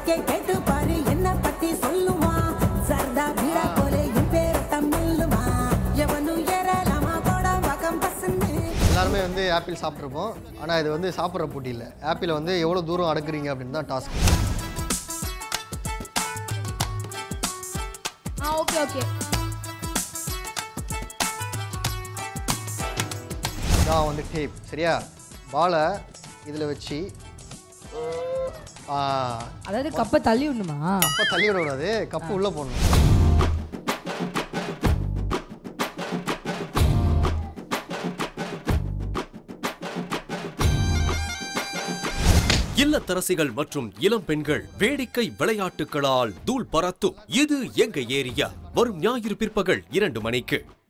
K கேட்டு பாரு என்ன பத்தி சொல்லுமா சர்தா பீடா போல என் பேர தமிழுமா எவனு ஏறலாமா கூட பக்கம் பசந்து எல்லாருமே வந்து ஆப்பிள் சாப்பிட்ருப்போம் ஆனால் இது வந்து சாப்பிட்ற போட்டி இல்லை ஆப்பிளை வந்து எவ்வளோ தூரம் அடக்குறீங்க அப்படின்னு தான் டாஸ்க் ஆ ஓகே ஓகே இதான் வந்து டேப் சரியா பாலை இதில் வச்சு அதாவது கப்பை தள்ளி விடணுமா கப்பை தள்ளி விடக்கூடாது கப்பு உள்ளே போடணும் இல்லத்தரசிகள் மற்றும் இளம் பெண்கள் வேடிக்கை விளையாட்டுகளால் தூள் பறத்தும் இது எங்க ஏரியா வரும் ஞாயிறு பிற்பகல் இரண்டு மணிக்கு